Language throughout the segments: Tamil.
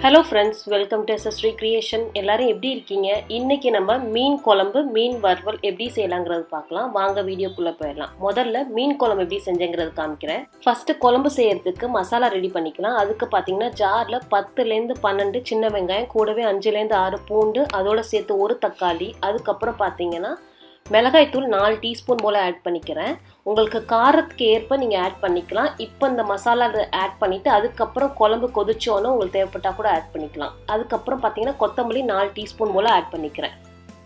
hello friends welcome to SS Sri creation எல்லாரும் எப்படி இருக்கீங்க இன்னைக்கு நம்ம மீன் குழம்பு மீன் வறுவல் எப்படி செய்யலாங்கிறது பார்க்கலாம் வாங்க வீடியோக்குள்ளே போயிடலாம் முதல்ல மீன் குழம்பு எப்படி செஞ்சேங்கிறது காமிக்கிறேன் ஃபர்ஸ்ட் குழம்பு செய்யறதுக்கு மசாலா ரெடி பண்ணிக்கலாம் அதுக்கு பார்த்தீங்கன்னா ஜாரில் பத்துலேருந்து பன்னெண்டு சின்ன வெங்காயம் கூடவே அஞ்சுலேருந்து ஆறு பூண்டு அதோட சேர்த்து ஒரு தக்காளி அதுக்கப்புறம் பார்த்தீங்கன்னா மிளகாய்த்தூள் நாலு டீஸ்பூன் போல் ஆட் பண்ணிக்கிறேன் உங்களுக்கு காரத்துக்கு ஏற்ப நீங்கள் ஆட் பண்ணிக்கலாம் இப்போ இந்த மசாலா ஆட் பண்ணிவிட்டு அதுக்கப்புறம் குழம்பு கொதிச்சோன்னு உங்களுக்கு தேவைப்பட்டால் கூட ஆட் பண்ணிக்கலாம் அதுக்கப்புறம் பார்த்தீங்கன்னா கொத்தமல்லி நாலு டீஸ்பூன் போல் ஆட் பண்ணிக்கிறேன்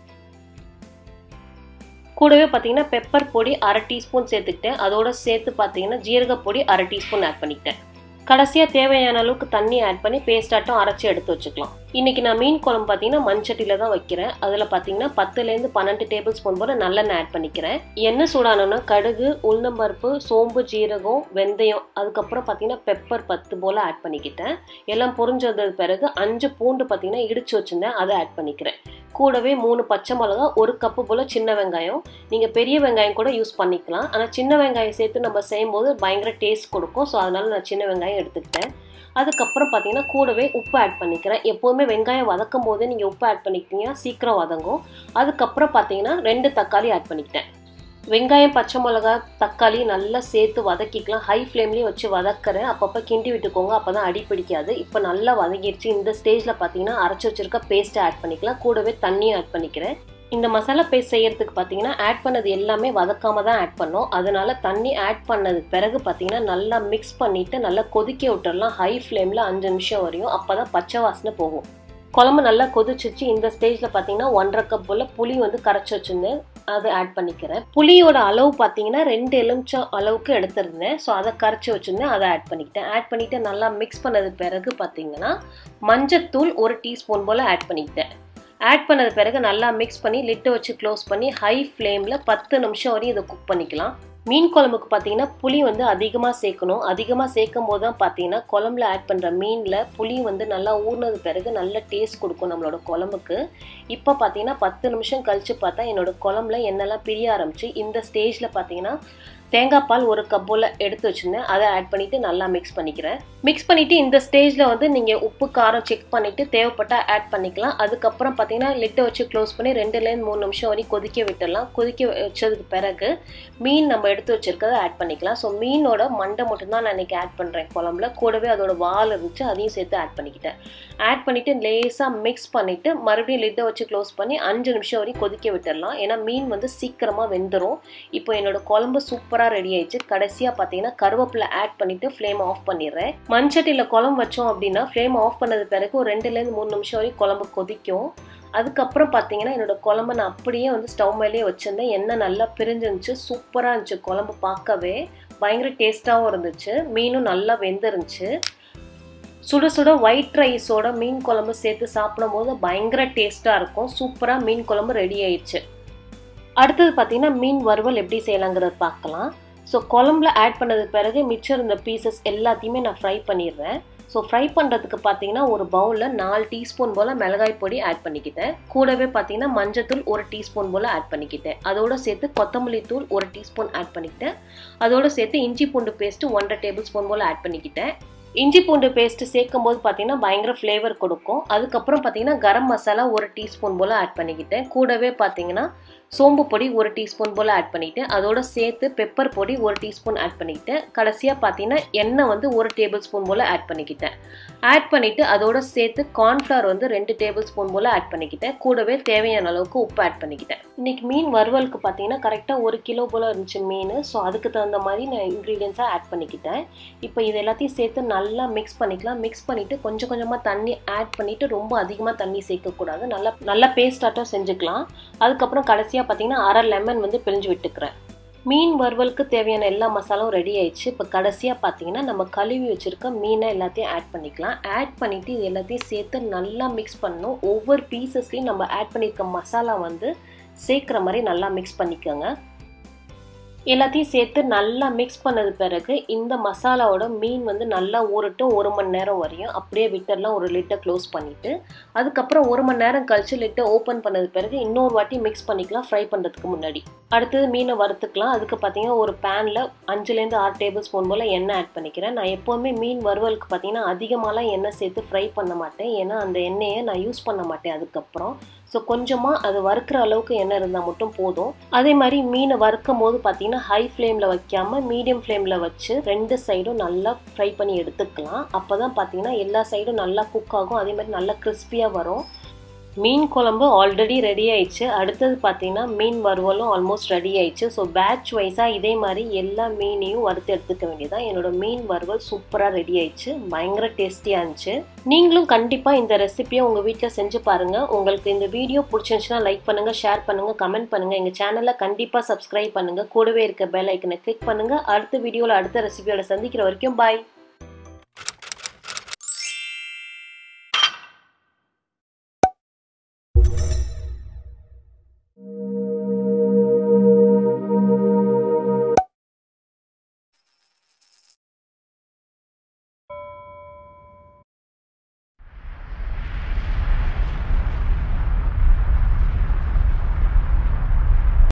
கூடவே பார்த்தீங்கன்னா பெப்பர் பொடி அரை டீஸ்பூன் சேர்த்துக்கிட்டேன் அதோட சேர்த்து பார்த்தீங்கன்னா ஜீரக பொடி அரை டீஸ்பூன் ஆட் பண்ணிக்கிட்டேன் கடைசியாக தேவையான அளவுக்கு தண்ணி ஆட் பண்ணி பேஸ்டாட்டம் அரைச்சி எடுத்து வச்சுக்கலாம் இன்றைக்கி நான் மீன் குழம்பு பார்த்தீங்கன்னா மண்சட்டியில் தான் வைக்கிறேன் அதில் பார்த்தீங்கன்னா பத்துலேருந்து பன்னெண்டு டேபிள் ஸ்பூன் போல் நல்லெண்ணெய் ஆட் பண்ணிக்கிறேன் எண்ணெய் சூடானோன்னா கடுகு உளுந்தம்பருப்பு சோம்பு ஜீரகம் வெந்தயம் அதுக்கப்புறம் பார்த்தீங்கன்னா பெப்பர் பத்து போல் ஆட் பண்ணிக்கிட்டேன் எல்லாம் பொரிஞ்சது பிறகு அஞ்சு பூண்டு பார்த்தீங்கன்னா இடிச்சு வச்சுருந்தேன் அதை ஆட் பண்ணிக்கிறேன் கூடவே மூணு பச்சை மிளகா ஒரு கப்பு போல் சின்ன வெங்காயம் நீங்கள் பெரிய வெங்காயம் கூட யூஸ் பண்ணிக்கலாம் ஆனால் சின்ன வெங்காயம் சேர்த்து நம்ம செய்யும்போது பயங்கர டேஸ்ட் கொடுக்கும் ஸோ அதனால் நான் சின்ன வெங்காயம் எடுத்துக்கிட்டேன் அதுக்கப்புறம் பார்த்தீங்கன்னா கூடவே உப்பு ஆட் பண்ணிக்கிறேன் எப்போதுமே வெங்காயம் வதக்கும் போது நீங்கள் உப்பு ஆட் பண்ணிக்கிட்டீங்கன்னா சீக்கிரம் வதங்கும் அதுக்கப்புறம் பார்த்தீங்கன்னா ரெண்டு தக்காளி ஆட் பண்ணிக்கிட்டேன் வெங்காயம் பச்சை மிளகா தக்காளி நல்லா சேர்த்து வதக்கிக்கலாம் ஹை ஃப்ளேம்லேயே வச்சு வதக்கிறேன் அப்பப்போ கிண்டி விட்டுக்கோங்க அப்போ தான் அடி பிடிக்காது இப்போ நல்லா வதங்கிடுச்சு இந்த ஸ்டேஜில் பார்த்தீங்கன்னா அரைச்சி வச்சிருக்க பேஸ்ட்டை ஆட் பண்ணிக்கலாம் கூடவே தண்ணியும் ஆட் பண்ணிக்கிறேன் இந்த மசாலா பேஸ்ட் செய்யறதுக்கு பார்த்தீங்கன்னா ஆட் பண்ணது எல்லாமே வதக்காம தான் ஆட் பண்ணோம் அதனால தண்ணி ஆட் பண்ணது பிறகு பார்த்தீங்கன்னா நல்லா மிக்ஸ் பண்ணிட்டு நல்லா கொதிக்க விட்டுறலாம் ஹை ஃப்ளேமில் அஞ்சு நிமிஷம் வரையும் அப்போ தான் பச்சை வாசனை போகும் குழம்பு நல்லா கொதிச்சிச்சு இந்த ஸ்டேஜில் பார்த்தீங்கன்னா ஒன்றரை கப் போல் புளி வந்து கரைச்சி வச்சுருந்தேன் அதை ஆட் பண்ணிக்கிறேன் புளியோட அளவு பார்த்தீங்கன்னா ரெண்டு எலுமிச்சம் அளவுக்கு எடுத்திருந்தேன் ஸோ அதை கரைச்சி வச்சுருந்தேன் அதை ஆட் பண்ணிக்கிட்டேன் ஆட் பண்ணிவிட்டு நல்லா மிக்ஸ் பண்ணது பிறகு பார்த்தீங்கன்னா மஞ்சத்தூள் ஒரு டீஸ்பூன் போல் ஆட் பண்ணிக்கிட்டேன் ஆட் பண்ணது பிறகு நல்லா மிக்ஸ் பண்ணி லிட்டு வச்சு க்ளோஸ் பண்ணி ஹை ஃப்ளேமில் பத்து நிமிஷம் வரையும் இதை குக் பண்ணிக்கலாம் மீன் குழம்புக்கு பார்த்தீங்கன்னா புளி வந்து அதிகமாக சேர்க்கணும் அதிகமாக சேர்க்கும் போது தான் பார்த்தீங்கன்னா குழம்புல ஆட் பண்ணுற மீனில் புளி வந்து நல்லா ஊறினது பிறகு நல்ல டேஸ்ட் கொடுக்கும் நம்மளோட குழம்புக்கு இப்போ பார்த்தீங்கன்னா பத்து நிமிஷம் கழித்து பார்த்தா என்னோட குழம்புல எண்ணெல்லாம் பிரிய ஆரம்பிச்சு இந்த ஸ்டேஜில் பார்த்தீங்கன்னா தேங்காய் பால் ஒரு கப்போல் எடுத்து வச்சுருந்தேன் அதை ஆட் பண்ணிவிட்டு நல்லா மிக்ஸ் பண்ணிக்கிறேன் மிக்ஸ் பண்ணிவிட்டு இந்த ஸ்டேஜில் வந்து நீங்கள் உப்பு காரம் செக் பண்ணிவிட்டு தேவைப்பட்டால் ஆட் பண்ணிக்கலாம் அதுக்கப்புறம் பார்த்தீங்கன்னா லிட்டை வச்சு க்ளோஸ் பண்ணி ரெண்டுலேருந்து மூணு நிமிஷம் வரைக்கும் கொதிக்க விட்டுடலாம் கொதிக்க வச்சதுக்கு பிறகு மீன் நம்ம எடுத்து வச்சுருக்கதை ஆட் பண்ணிக்கலாம் ஸோ மீனோட மண்டை மட்டும்தான் நான் இன்றைக்கி ஆட் பண்ணுறேன் குழம்புல கூடவே அதோட வால் இருந்துச்சு அதையும் சேர்த்து ஆட் பண்ணிக்கிட்டேன் ஆட் பண்ணிவிட்டு லேஸாக மிக்ஸ் பண்ணிவிட்டு மறுபடியும் லிட்டை வச்சு க்ளோஸ் பண்ணி அஞ்சு நிமிஷம் வரைக்கும் கொதிக்க விட்டுடலாம் ஏன்னா மீன் வந்து சீக்கிரமாக வெந்துடும் இப்போ என்னோட குழம்பு சூப்பர் சூப்பராக ரெடி ஆயிடுச்சு கடைசியாக பார்த்தீங்கன்னா கருவேப்பிலை ஆட் பண்ணிவிட்டு ஃப்ளேம் ஆஃப் பண்ணிடுறேன் மண்சட்டியில் குழம்பு வச்சோம் அப்படின்னா ஃப்ளேம் ஆஃப் பண்ணது பிறகு ஒரு ரெண்டுலேருந்து மூணு நிமிஷம் வரைக்கும் குழம்பு கொதிக்கும் அதுக்கப்புறம் பார்த்தீங்கன்னா என்னோட குழம்பு நான் அப்படியே வந்து ஸ்டவ் மேலேயே வச்சுருந்தேன் எண்ணெய் நல்லா பிரிஞ்சிருந்துச்சு சூப்பராக இருந்துச்சு குழம்பு பார்க்கவே பயங்கர டேஸ்ட்டாகவும் இருந்துச்சு மீனும் நல்லா வெந்துருந்துச்சு சுட சுட ஒயிட் ரைஸோட மீன் குழம்பு சேர்த்து சாப்பிடும் போது பயங்கர டேஸ்ட்டாக இருக்கும் சூப்பராக மீன் குழம்பு ரெடி ஆயிடுச்சு அடுத்தது பார்த்தீங்கன்னா மீன் வறுவல் எப்படி செய்யலாங்கிறத பார்க்கலாம் ஸோ குழம்புல ஆட் பண்ணது பிறகு மிச்சம் இருந்த பீசஸ் எல்லாத்தையுமே நான் ஃப்ரை பண்ணிடுறேன் ஸோ ஃப்ரை பண்ணுறதுக்கு பார்த்தீங்கன்னா ஒரு பவுலில் நாலு டீஸ்பூன் போல் மிளகாய் பொடி ஆட் பண்ணிக்கிட்டேன் கூடவே பார்த்தீங்கன்னா மஞ்சத்தூள் ஒரு டீஸ்பூன் போல் ஆட் பண்ணிக்கிட்டேன் அதோட சேர்த்து கொத்தமல்லி தூள் ஒரு டீஸ்பூன் ஆட் பண்ணிக்கிட்டேன் அதோட சேர்த்து இஞ்சி பூண்டு பேஸ்ட்டு ஒன்றரை டேபிள் ஸ்பூன் போல் ஆட் பண்ணிக்கிட்டேன் இஞ்சி பூண்டு பேஸ்ட்டு சேர்க்கும் போது பார்த்தீங்கன்னா பயங்கர ஃப்ளேவர் கொடுக்கும் அதுக்கப்புறம் பார்த்தீங்கன்னா கரம் மசாலா ஒரு டீஸ்பூன் போல் ஆட் பண்ணிக்கிட்டேன் கூடவே பார்த்தீங்கன்னா சோம்பு பொடி ஒரு டீஸ்பூன் போல் ஆட் பண்ணிக்கிட்டேன் அதோட சேர்த்து பெப்பர் பொடி ஒரு டீஸ்பூன் ஆட் பண்ணிக்கிட்டேன் கடைசியாக பார்த்தீங்கன்னா எண்ணெய் வந்து ஒரு டேபிள் ஸ்பூன் போல் ஆட் பண்ணிக்கிட்டேன் ஆட் பண்ணிவிட்டு அதோட சேர்த்து கார்ன்ஃப்ளவர் வந்து ரெண்டு டேபிள் ஸ்பூன் போல் ஆட் பண்ணிக்கிட்டேன் கூடவே தேவையான அளவுக்கு உப்பு ஆட் பண்ணிக்கிட்டேன் இன்றைக்கி மீன் வறுவலுக்கு பார்த்தீங்கன்னா கரெக்டாக ஒரு கிலோ போல் இருந்துச்சு மீன் ஸோ அதுக்கு தகுந்த மாதிரி நான் இன்க்ரீடியன்ஸாக ஆட் பண்ணிக்கிட்டேன் இப்போ இது எல்லாத்தையும் சேர்த்து நல்லா மிக்ஸ் பண்ணிக்கலாம் மிக்ஸ் பண்ணிவிட்டு கொஞ்சம் கொஞ்சமாக தண்ணி ஆட் பண்ணிவிட்டு ரொம்ப அதிகமாக தண்ணி சேர்க்கக்கூடாது நல்லா நல்லா பேஸ்டாட்டம் செஞ்சுக்கலாம் அதுக்கப்புறம் கடைசியாக பார்த்தீங்கன்னா அரை லெமன் வந்து பிழிஞ்சு விட்டுக்கிறேன் மீன் வறுவலுக்கு தேவையான எல்லா மசாலாவும் ரெடி ஆயிடுச்சு இப்போ கடைசியாக பார்த்தீங்கன்னா நம்ம கழுவி வச்சுருக்க மீனை எல்லாத்தையும் ஆட் பண்ணிக்கலாம் ஆட் பண்ணிவிட்டு இது எல்லாத்தையும் சேர்த்து நல்லா மிக்ஸ் பண்ணணும் ஒவ்வொரு பீசஸ்லையும் நம்ம ஆட் பண்ணியிருக்க மசாலா வந்து சேர்க்குற மாதிரி நல்லா மிக்ஸ் பண்ணிக்கோங்க எல்லாத்தையும் சேர்த்து நல்லா மிக்ஸ் பண்ணது பிறகு இந்த மசாலாவோட மீன் வந்து நல்லா ஊறட்டும் ஒரு மணி நேரம் வரையும் அப்படியே விட்டர்லாம் ஒரு லிட்டை க்ளோஸ் பண்ணிவிட்டு அதுக்கப்புறம் ஒரு மணி நேரம் கழிச்சு லிட்டை ஓப்பன் பண்ணது பிறகு இன்னொரு வாட்டி மிக்ஸ் பண்ணிக்கலாம் ஃப்ரை பண்ணுறதுக்கு முன்னாடி அடுத்தது மீனை வறுத்துக்கலாம் அதுக்கு பார்த்தீங்கன்னா ஒரு பேனில் அஞ்சுலேருந்து ஆறு டேபிள் ஸ்பூன் போல் எண்ணெய் ஆட் பண்ணிக்கிறேன் நான் எப்போவுமே மீன் வறுவலுக்கு பார்த்தீங்கன்னா அதிகமாகலாம் எண்ணெய் சேர்த்து ஃப்ரை பண்ண மாட்டேன் ஏன்னா அந்த எண்ணெயை நான் யூஸ் பண்ண மாட்டேன் அதுக்கப்புறம் ஸோ கொஞ்சமாக அது வறுக்கிற அளவுக்கு எண்ணெய் இருந்தால் மட்டும் போதும் அதே மாதிரி மீனை வறுக்கும் போது பார்த்தீங்கன்னா ஹை ஃப்ளேமில் வைக்காமல் மீடியம் ஃப்ளேமில் வச்சு ரெண்டு சைடும் நல்லா ஃப்ரை பண்ணி எடுத்துக்கலாம் அப்போ தான் பார்த்தீங்கன்னா எல்லா சைடும் நல்லா குக் ஆகும் அதே மாதிரி நல்லா கிறிஸ்பியாக வரும் மீன் குழம்பு ஆல்ரெடி ரெடி ஆயிடுச்சு அடுத்தது பார்த்தீங்கன்னா மீன் வறுவலும் ஆல்மோஸ்ட் ரெடி ஆயிடுச்சு ஸோ பேட்ச் வைஸாக இதே மாதிரி எல்லா மீனையும் வறுத்து எடுத்துக்க வேண்டியதான் என்னோட மீன் வறுவல் சூப்பராக ரெடி ஆயிடுச்சு பயங்கர டேஸ்டியாக இருந்துச்சு நீங்களும் கண்டிப்பாக இந்த ரெசிபியை உங்கள் வீட்டில் செஞ்சு பாருங்கள் உங்களுக்கு இந்த வீடியோ பிடிச்சிருந்துச்சுன்னா லைக் பண்ணுங்கள் ஷேர் பண்ணுங்கள் கமெண்ட் பண்ணுங்கள் எங்கள் சேனலில் கண்டிப்பாக சப்ஸ்கிரைப் பண்ணுங்கள் கூடவே இருக்க பெல் ஐக்கனை கிளிக் பண்ணுங்கள் அடுத்த வீடியோவில் அடுத்த ரெசிபியோட சந்திக்கிற வரைக்கும் பாய்